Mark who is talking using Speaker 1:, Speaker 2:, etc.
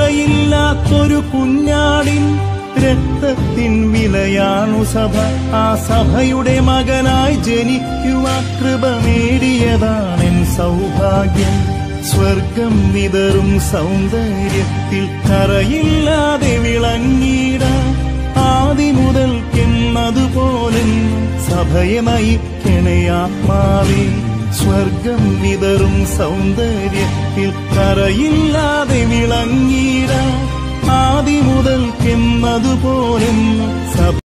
Speaker 1: കറയില്ലാത്തൊരു കുഞ്ഞാടിൻ രക്തത്തിൻ വിലയാണു സഭ ആ സഭയുടെ മകനായി ജനിക്കുവാൻ കൃപ നേടിയതാണെൻ സൗഭാഗ്യം സ്വർഗം വിതറും സൗന്ദര്യത്തിൽ കറയില്ലാതെ വിളങ്ങിടാൻ ആദി മുതൽക്കെന്നതുപോലെ സഭയെ നയിക്കണേ ആത്മാവേ സ്വർഗം വിതറും സൗന്ദര്യത്തിൽ കറയില്ലാതെ വിളങ്ങിടാൻ ആദി മുതൽക്കെന്നതുപോലെ സഭ